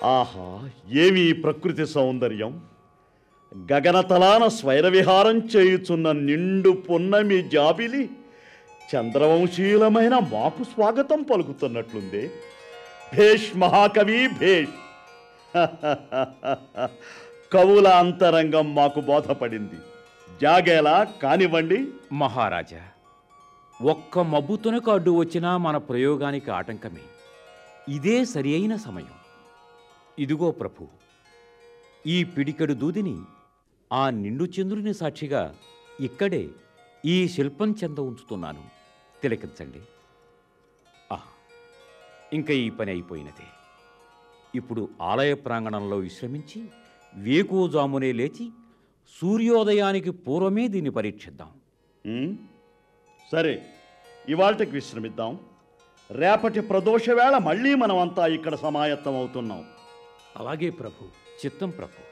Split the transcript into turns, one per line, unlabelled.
ఆహా ఏమి ఈ ప్రకృతి సౌందర్యం గగనతలాన స్వైర విహారం చేయుచున్న నిండు పున్నమి జాబిలి చంద్రవంశీయులమైన మాకు స్వాగతం పలుకుతున్నట్లుందే భేష్ మహాకవి భేష్ కవుల అంతరంగం మాకు బోధపడింది జాగేలా కానివ్వండి
మహారాజా ఒక్క మబ్బుతునకు అడ్డు వచ్చినా మన ప్రయోగానికి ఆటంకమే ఇదే సరి అయిన సమయం ఇదిగో ప్రభు ఈ పిడికెడు దూదిని ఆ నిండు చంద్రుని సాక్షిగా ఇక్కడే ఈ శిల్పం చెంద ఉంచుతున్నాను తిలకించండి ఆ ఇంకా ఈ పని అయిపోయినదే ఇప్పుడు ఆలయ ప్రాంగణంలో విశ్రమించి వేకువజామునే లేచి సూర్యోదయానికి పూర్వమే దీన్ని పరీక్షిద్దాం
ఉమ్, సరే ఇవాళకి విశ్రమిద్దాం రేపటి ప్రదోష వేళ మళ్ళీ మనమంతా ఇక్కడ సమాయత్తం అవుతున్నాం
అలాగే ప్రభు చిత్తం ప్రభు